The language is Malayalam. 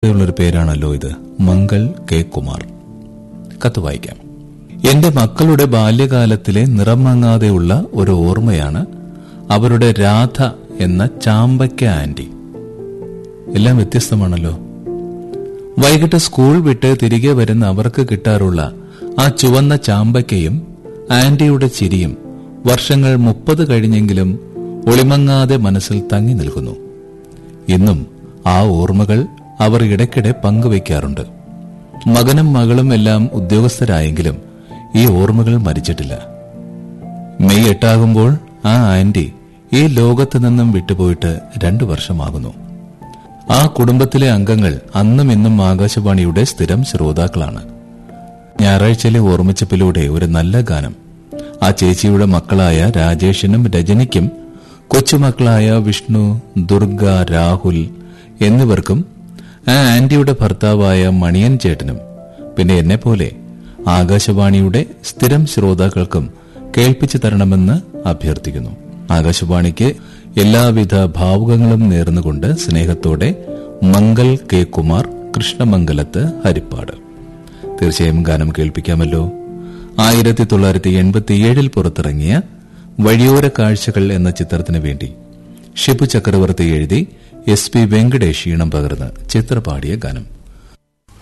ഒരു പേരാണല്ലോ ഇത് മംഗൾ കെ കുമാർ കത്ത് വായിക്കാം എന്റെ മക്കളുടെ ബാല്യകാലത്തിലെ നിറം മങ്ങാതെയുള്ള ഒരു ഓർമ്മയാണ് അവരുടെ രാധ എന്ന ചാമ്പയ്ക്ക ആന്റി എല്ലാം വ്യത്യസ്തമാണല്ലോ വൈകിട്ട് സ്കൂൾ വിട്ട് തിരികെ വരുന്ന അവർക്ക് കിട്ടാറുള്ള ആ ചുവന്ന ചാമ്പയ്ക്കയും ആന്റിയുടെ ചിരിയും വർഷങ്ങൾ മുപ്പത് കഴിഞ്ഞെങ്കിലും ഒളിമങ്ങാതെ മനസ്സിൽ തങ്ങി നിൽക്കുന്നു ഇന്നും ആ ഓർമ്മകൾ അവർ ഇടയ്ക്കിടെ പങ്കുവയ്ക്കാറുണ്ട് മകനും മകളും എല്ലാം ഉദ്യോഗസ്ഥരായെങ്കിലും ഈ ഓർമ്മകൾ മരിച്ചിട്ടില്ല മെയ് എട്ടാകുമ്പോൾ ആ ആന്റി ഈ ലോകത്ത് നിന്നും വിട്ടുപോയിട്ട് രണ്ടു വർഷമാകുന്നു ആ കുടുംബത്തിലെ അംഗങ്ങൾ അന്നും ഇന്നും ആകാശവാണിയുടെ സ്ഥിരം ശ്രോതാക്കളാണ് ഞായറാഴ്ചയിലെ ഓർമ്മിച്ചപ്പിലൂടെ ഒരു നല്ല ഗാനം ആ ചേച്ചിയുടെ മക്കളായ രാജേഷിനും രജനിക്കും കൊച്ചുമക്കളായ വിഷ്ണു ദുർഗ രാഹുൽ എന്നിവർക്കും ആ ആന്റിയുടെ ഭർത്താവായ മണിയൻ ചേട്ടനും പിന്നെ എന്നെപ്പോലെ ആകാശവാണിയുടെ സ്ഥിരം ശ്രോതാക്കൾക്കും കേൾപ്പിച്ചു തരണമെന്ന് അഭ്യർത്ഥിക്കുന്നു ആകാശവാണിക്ക് എല്ലാവിധ ഭാവുകങ്ങളും നേർന്നുകൊണ്ട് സ്നേഹത്തോടെ മംഗൾ കെ കുമാർ കൃഷ്ണമംഗലത്ത് ഹരിപ്പാട് തീർച്ചയായും ഗാനം കേൾപ്പിക്കാമല്ലോ ആയിരത്തി തൊള്ളായിരത്തി എൺപത്തിയേഴിൽ പുറത്തിറങ്ങിയ വഴിയോര കാഴ്ചകൾ എന്ന ചിത്രത്തിന് വേണ്ടി ഷിബു ചക്രവർത്തി എഴുതി എസ് പി വെങ്കടേഷ് ഈണം പകർന്ന് ചിത്രപാടിയ ഗാനം